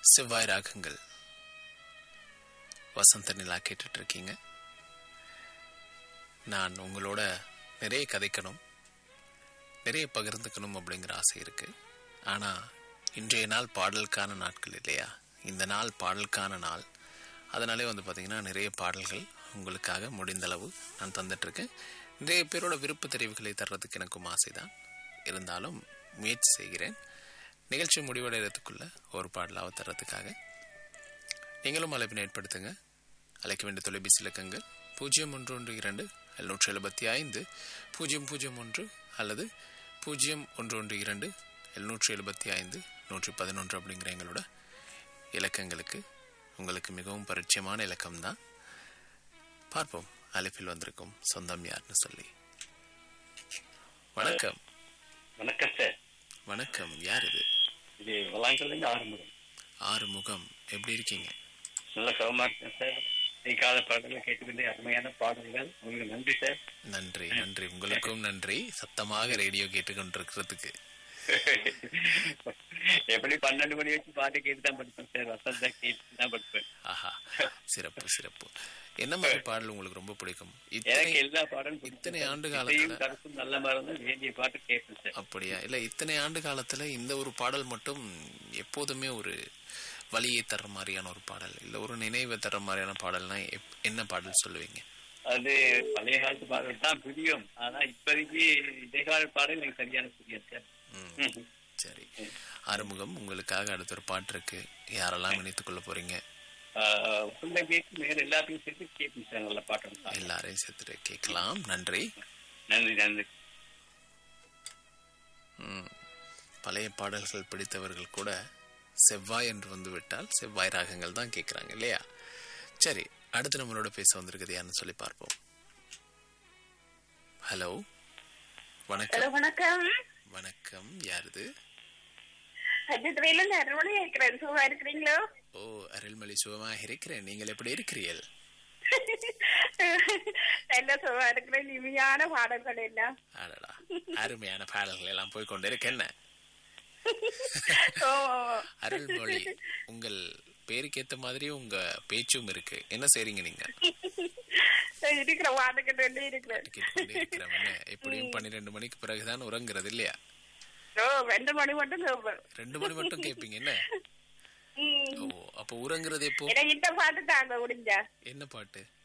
செவ்வாய் ராகங்கள் வசந்த நிலா கேட்டுட்டு இருக்கீங்க நான் உங்களோட நிறைய கதைக்கணும் நிறைய பகிர்ந்துக்கணும் அப்படிங்கிற ஆசை இருக்கு ஆனா இன்றைய நாள் பாடலுக்கான நாட்கள் இல்லையா இந்த நாள் பாடலுக்கான நாள் அதனாலே வந்து பார்த்தீங்கன்னா நிறைய பாடல்கள் உங்களுக்காக முடிந்தளவு நான் தந்துட்டுருக்கேன் நிறைய பேரோட விருப்ப தெரிவுகளை தர்றதுக்கு எனக்கும் ஆசைதான் இருந்தாலும் முயற்சி செய்கிறேன் நிகழ்ச்சி முடிவடைகிறதுக்குள்ள ஒரு பாடலாக தர்றதுக்காக நீங்களும் அழைப்பினை ஏற்படுத்துங்க அழைக்க வேண்டிய தொலைபேசி இலக்கங்கள் பூஜ்ஜியம் ஒன்று ஒன்று இரண்டு எழுநூற்றி எழுபத்தி ஐந்து பூஜ்ஜியம் பூஜ்ஜியம் ஒன்று அல்லது பூஜ்ஜியம் ஒன்று ஒன்று இரண்டு எழுநூற்றி எழுபத்தி ஐந்து நூற்றி பதினொன்று அப்படிங்கிற எங்களோட இலக்கங்களுக்கு உங்களுக்கு மிகவும் பரிச்சயமான இலக்கம்தான் பார்ப்போம் அழைப்பில் வந்திருக்கும் சொந்தம் யாருன்னு சொல்லி வணக்கம் வணக்கம் சார் வணக்கம் யார் இது இது வளாங்கலேருந்து ஆரம்பம் ஆறுமுகம் எப்படி இருக்கீங்க நல்ல சுகமா இருக்கேன் சார் நீக்காத பாடல்கள் கேட்டுக்கொண்டு அருமையான பாடல்கள் உங்களுக்கு நன்றி சார் நன்றி நன்றி உங்களுக்கும் நன்றி சத்தமாக ரேடியோ கேட்டுக்கொண்டிருக்கிறதுக்கு எப்படி பன்னெண்டு மணி வச்சு பாட்டு கேட்டு தான் படிப்பேன் சார் வசந்தா கேட்டு தான் படிப்பேன் ஆஹா சிறப்பு சிறப்பு என்ன மாதிரி பாடல் உங்களுக்கு ரொம்ப பிடிக்கும் எனக்கு இத்தனை எல்லா பாடலும் பிடிக்கும் இத்தனை சார். ஆண்டு இசையும் காலத்துல கருத்தும் நல்ல மருந்து வேண்டிய பாட்டு கேட்பேன் சார் அப்படியா இல்ல இத்தனை ஆண்டு காலத்துல இந்த ஒரு பாடல் மட்டும் எப்போதுமே ஒரு வழியை தர்ற மாதிரியான ஒரு பாடல் இல்ல ஒரு நினைவை தர்ற மாதிரியான பாடல்னா எப்- என்ன பாடல் சொல்லுவீங்க அது பழைய காலத்து பாடல் தான் புரியும் ஆனா இப்போதைக்கு இடைக்கால பாடல் எனக்கு சரியான புரியும் சார் ம், ம். சரி ஆறுமுகம் உங்களுக்காக அடுத்த ஒரு பாட்டு இருக்கு யாரெல்லாம் இணைத்துக் கொள்ள போறீங்க ஆஹ் உங்களை கேட்டு வேற எல்லாத்தையும் சேர்த்து கேட்பேன் சார் நல்ல பாட்டு தான் எல்லாரையும் சேர்த்துட்டு கேட்கலாம் நன்றி நன்றி நன்றி ம். பழைய பாடல்கள் பிடித்தவர்கள் கூட செவ்வாய் என்று வந்து விட்டால் செவ்வாய் ராகங்கள் தான் கேட்குறாங்க இல்லையா சரி அடுத்து நம்மளோட பேச வந்திருக்குது யாருன்னு சொல்லி பார்ப்போம் ஹலோ ஹலோ வணக்கம் வணக்கம் வணக்கம் யாருது அஜித்வேல நறுமணி இருக்கிறேன் சுகமா இருக்கிறீங்களோ ஓ அருள்மொழி சுகமாக இருக்கிறேன் நீங்கள் எப்படி இருக்கிறீர்கள் நல்ல சுகமா இருக்கிறேன் இனிமையான பாடல்கள் எல்லாம் அடடா அருமையான பாடல்கள் எல்லாம் போய் கொண்டு இருக்க என்ன ஓ, அருள்மொழி உங்கள் பேருக்கு ஏத்த மாதிரி உங்க பேச்சும் இருக்கு என்ன செய்றீங்க நீங்க இருக்கிற பாட்டுக்கிட்ட வேண்டி இருக்கிறேன் கேட்டுக்கொண்டே இருக்கிறவங்க எப்படியும் பன்னிரெண்டு மணிக்கு பிறகுதான் உறங்குறது இல்லையா ஓ ரெண்டு மணி மட்டும் கேட்பேன் ரெண்டு மணி மட்டும் கேட்பீங்க என்ன ம். ஓ அப்ப உறங்குறது எப்போ எனக்கு இந்த பாட்டு தாங்க முடிஞ்சா என்ன பாட்டு